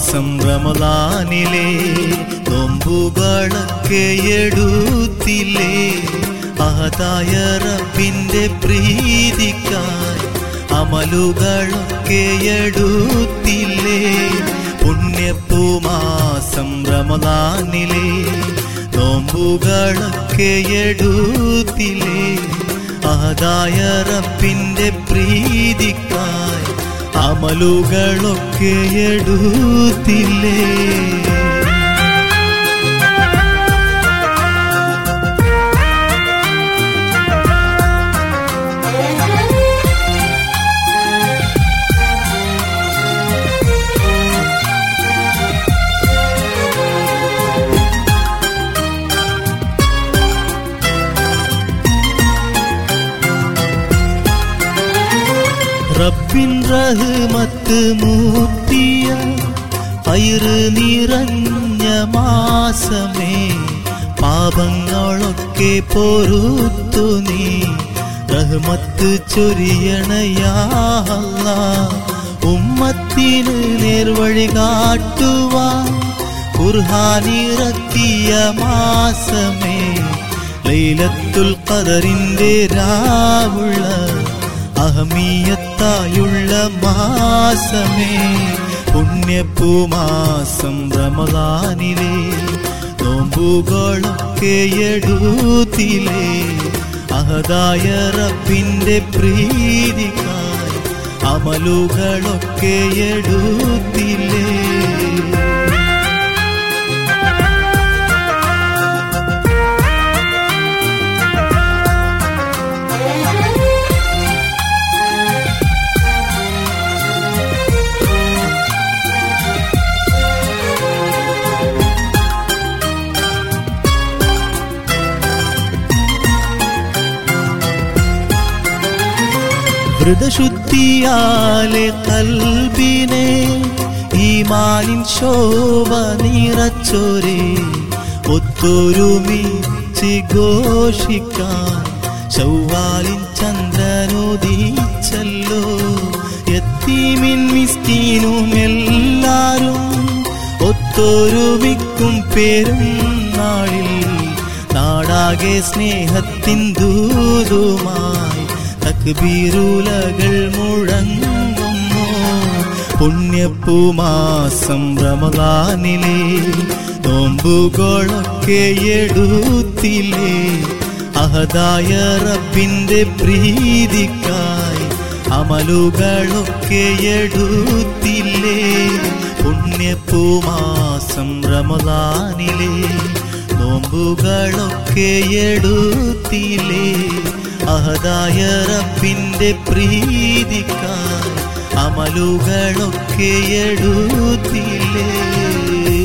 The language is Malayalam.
മാസം റമദാനിലെ നോമ്പുകളൊക്കെ എടുത്തില്ലേ ആദായ റബ്ബിന്റെ പ്രീതിക്കായി അമലുകളൊക്കെ എടുത്തില്ലേ പുണ്യപ്പൂമാസം റമദാനിലെ നോമ്പുകളൊക്കെ എടുത്തില്ലേ ആദായ റബ്ബിന്റെ പ്രീതിക്കായി അമലുകളൊക്കെ എടുത്തില്ലേ റബ്ബിൻ റഹ്മത്ത് മൂത്തിയ പയറ് നിറഞ്ഞ മാസമേ പാപങ്ങളൊക്കെ പൊറുത്തു നീ റഹ്മത്ത് ചൊരിയണയാ അല്ലാ. ഉമ്മത്തിന് നേർവഴി കാട്ടുവാൻ ഖുർഹാനിറക്കിയ മാസമേ ലൈലത്തുൽ ഖദറിന്റെ രാവുള്ള അഹമീയത്തായുള്ള മാസമേ പുണ്യപ്പൂമാസം റമദാനിലെ നോമ്പുകളൊക്കെ എടുത്തില്ലേ അഹദായ റബ്ബിന്റെ പ്രീതിക്കായി അമലുകളൊക്കെ എടുത്തില്ലേ ഹൃദശുദ്ധിയാലെ കൽബിനെ ഈമാനിൻ ശോഭ നിറച്ചൊരേ ഒത്തൊരുമിച്ച് ഘോഷിക്കാൻ ചൊവ്വാലിൻ ചന്ദ്രനുദിച്ചല്ലോ എത്തീമിൻ മിസ്കീനും എല്ലാരും ഒത്തൊരുമിക്കും പേരും നാളിൽ നാടാകെ സ്നേഹത്തിൻ ദൂതുമായി തക്ബീരുലകൾ മുഴങ്ങുന്നു പുണ്യപ്പൂമാസം റമദാനിലെ നോമ്പുകളൊക്കെ എടുത്തില്ലേ അഹദായ റബ്ബിന്റെ പ്രീതിക്കായി അമലുകളൊക്കെ എടുത്തില്ലേ പുണ്യപ്പൂമാസം റമദാനിലെ നോമ്പുകളൊക്കെ എടുത്തില്ലേ അഹദായ റബ്ബിന്റെ പ്രീതിക്കായി അമലുകളൊക്കെ എടുത്തില്ലേ